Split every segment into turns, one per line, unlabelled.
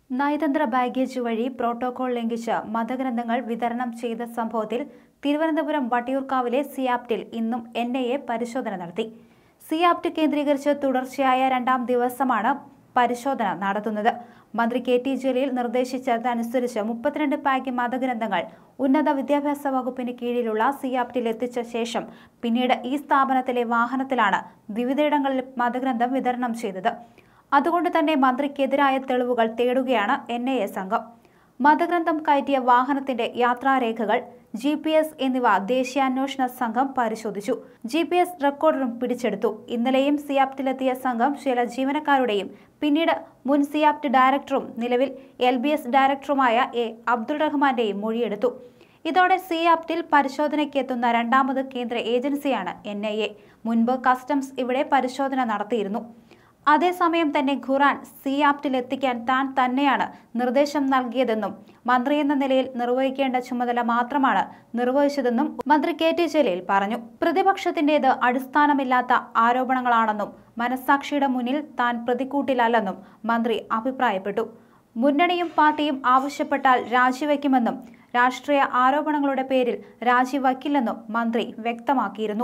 നയതന്ത്ര ബാഗേജ് വഴി പ്രോട്ടോകോൾ ലംഘിച്ച് മതഗ്രന്ഥങ്ങൾ വിതരണം ചെയ്ത സംഭവത്തിൽ തിരുവനന്തപുരം വട്ടിയൂർക്കാവിലെ സിയാപ്റ്റിൽ ഇന്നും എൻ ഐ എ പരിശോധന നടത്തി സിയാപ്റ്റ് കേന്ദ്രീകരിച്ച് തുടർച്ചയായ രണ്ടാം ദിവസമാണ് പരിശോധന നടത്തുന്നത് മന്ത്രി കെ ടി ജലീൽ നിർദ്ദേശിച്ചതനുസരിച്ച് മുപ്പത്തിരണ്ട് പാക്ക് മതഗ്രന്ഥങ്ങൾ ഉന്നത വിദ്യാഭ്യാസ വകുപ്പിന് കീഴിലുള്ള സിയാപ്റ്റിൽ എത്തിച്ച ശേഷം പിന്നീട് ഈ സ്ഥാപനത്തിലെ വാഹനത്തിലാണ് വിവിധയിടങ്ങളിൽ മതഗ്രന്ഥം വിതരണം ചെയ്തത് അതുകൊണ്ട് തന്നെ മന്ത്രിക്കെതിരായ തെളിവുകൾ തേടുകയാണ് എൻ ഐ എ സംഘം മതഗ്രന്ഥം കയറ്റിയ വാഹനത്തിന്റെ യാത്രാരേഖകൾ ജി പി എസ് എന്നിവ ദേശീയാന്വേഷണ സംഘം പരിശോധിച്ചു ജി പി എസ് റെക്കോർഡറും പിടിച്ചെടുത്തു ഇന്നലെയും സിയാപ്റ്റിലെത്തിയ സംഘം ചില ജീവനക്കാരുടെയും പിന്നീട് മുൻ സിയാപ്റ്റ് ഡയറക്ടറും നിലവിൽ എൽ ബി എസ് ഡയറക്ടറുമായ എ അബ്ദുൾ റഹ്മാന്റെയും മൊഴിയെടുത്തു ഇതോടെ സിയാപ്റ്റിൽ പരിശോധനയ്ക്കെത്തുന്ന രണ്ടാമത് കേന്ദ്ര ഏജൻസിയാണ് എൻ ഐ എ മുൻപ് കസ്റ്റംസ് ഇവിടെ പരിശോധന നടത്തിയിരുന്നു അതേസമയം തന്നെ ഖുറാൻ സിയാപ്റ്റിൽ എത്തിക്കാൻ താൻ തന്നെയാണ് നിർദ്ദേശം നൽകിയതെന്നും മന്ത്രി എന്ന നിലയിൽ നിർവഹിക്കേണ്ട ചുമതല മാത്രമാണ് നിർവഹിച്ചതെന്നും മന്ത്രി കെ ടി ജലീൽ പറഞ്ഞു പ്രതിപക്ഷത്തിന്റേത് അടിസ്ഥാനമില്ലാത്ത ആരോപണങ്ങളാണെന്നും മനസാക്ഷിയുടെ മുന്നിൽ താൻ പ്രതിക്കൂട്ടിലല്ലെന്നും മന്ത്രി അഭിപ്രായപ്പെട്ടു മുന്നണിയും പാർട്ടിയും ആവശ്യപ്പെട്ടാൽ രാജിവെക്കുമെന്നും രാഷ്ട്രീയ ആരോപണങ്ങളുടെ പേരിൽ രാജിവയ്ക്കില്ലെന്നും മന്ത്രി വ്യക്തമാക്കിയിരുന്നു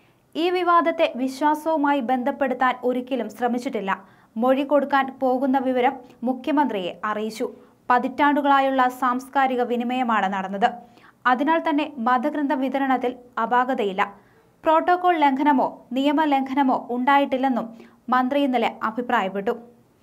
ഈ വിവാദത്തെ വിശ്വാസവുമായി ബന്ധപ്പെടുത്താൻ ഒരിക്കലും ശ്രമിച്ചിട്ടില്ല മൊഴി കൊടുക്കാൻ പോകുന്ന വിവരം മുഖ്യമന്ത്രിയെ അറിയിച്ചു പതിറ്റാണ്ടുകളായുള്ള സാംസ്കാരിക വിനിമയമാണ് നടന്നത് അതിനാൽ തന്നെ മതഗ്രന്ഥ വിതരണത്തിൽ അപാകതയില്ല പ്രോട്ടോകോൾ ലംഘനമോ നിയമലംഘനമോ ഉണ്ടായിട്ടില്ലെന്നും മന്ത്രി ഇന്നലെ അഭിപ്രായപ്പെട്ടു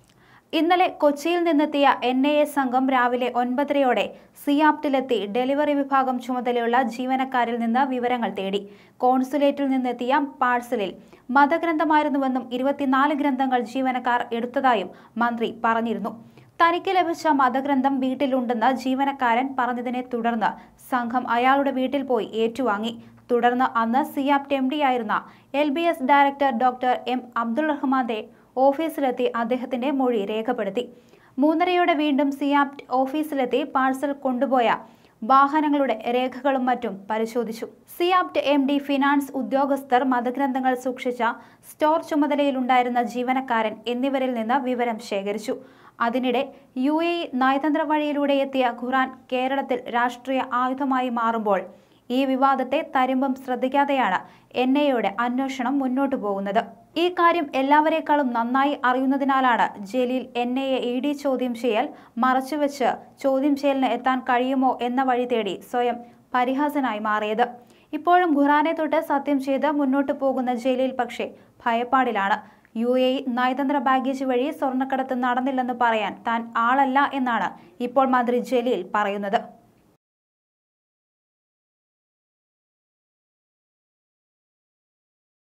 ഇന്നലെ കൊച്ചിയിൽ നിന്നെത്തിയ എൻ ഐ എ സംഘം രാവിലെ ഒൻപതരയോടെ സിയാപ്റ്റിലെത്തി ഡെലിവറി വിഭാഗം ചുമതലയുള്ള ജീവനക്കാരിൽ നിന്ന് വിവരങ്ങൾ തേടി കോൺസുലേറ്റിൽ നിന്നെത്തിയ പാഴ്സലിൽ മതഗ്രന്ഥമായിരുന്നുവെന്നും ഇരുപത്തിനാല് ഗ്രന്ഥങ്ങൾ ജീവനക്കാർ എടുത്തതായും മന്ത്രി പറഞ്ഞിരുന്നു തനിക്ക് ലഭിച്ച മതഗ്രന്ഥം വീട്ടിലുണ്ടെന്ന് ജീവനക്കാരൻ പറഞ്ഞതിനെ തുടർന്ന് സംഘം അയാളുടെ വീട്ടിൽ പോയി ഏറ്റുവാങ്ങി തുടർന്ന് അന്ന് സിയാപ്റ്റ് എം ഡി ആയിരുന്ന L B S director doctor M Abdul റഹ്മാന്റെ ഓഫീസിലെത്തി അദ്ദേഹത്തിന്റെ മൊഴി രേഖപ്പെടുത്തി മൂന്നരയോടെ വീണ്ടും സിയാപ്റ്റ് ഓഫീസിലെത്തി പാഴ്സൽ കൊണ്ടുപോയ വാഹനങ്ങളുടെ രേഖകളും മറ്റും പരിശോധിച്ചു സിയാപ്റ്റ് എം ഡി ഫിനാൻസ് ഉദ്യോഗസ്ഥർ മതഗ്രന്ഥങ്ങൾ സൂക്ഷിച്ച സ്റ്റോർ ചുമതലയിലുണ്ടായിരുന്ന ജീവനക്കാരൻ എന്നിവരിൽ നിന്ന് വിവരം ശേഖരിച്ചു അതിനിടെ യു എ ഇ നയതന്ത്ര വഴിയിലൂടെ എത്തിയ ഖുറാൻ കേരളത്തിൽ രാഷ്ട്രീയ ആയുധമായി മാറുമ്പോൾ ഈ വിവാദത്തെ തരുമ്പം ശ്രദ്ധിക്കാതെയാണ് എൻ ഐയുടെ അന്വേഷണം മുന്നോട്ടു പോകുന്നത് ഈ കാര്യം എല്ലാവരെക്കാളും നന്നായി അറിയുന്നതിനാലാണ് ജലീൽ എൻ ഐയെ ഇ ഡി ചോദ്യം ചെയ്യൽ മറച്ചുവെച്ച് ചോദ്യം ചെയ്യലിന് എത്താൻ കഴിയുമോ എന്ന വഴി തേടി സ്വയം പരിഹാസനായി മാറിയത് ഇപ്പോഴും ഖുറാനെ തൊട്ട് സത്യം ചെയ്ത് മുന്നോട്ടു പോകുന്ന ജലീൽ പക്ഷേ ഭയപ്പാടിലാണ് യു എ ഇ നയതന്ത്ര ബാഗേജ് വഴി സ്വർണ്ണക്കടത്ത് നടന്നില്ലെന്ന് പറയാൻ താൻ ആളല്ല എന്നാണ് ഇപ്പോൾ മന്ത്രി ജലീൽ പറയുന്നത്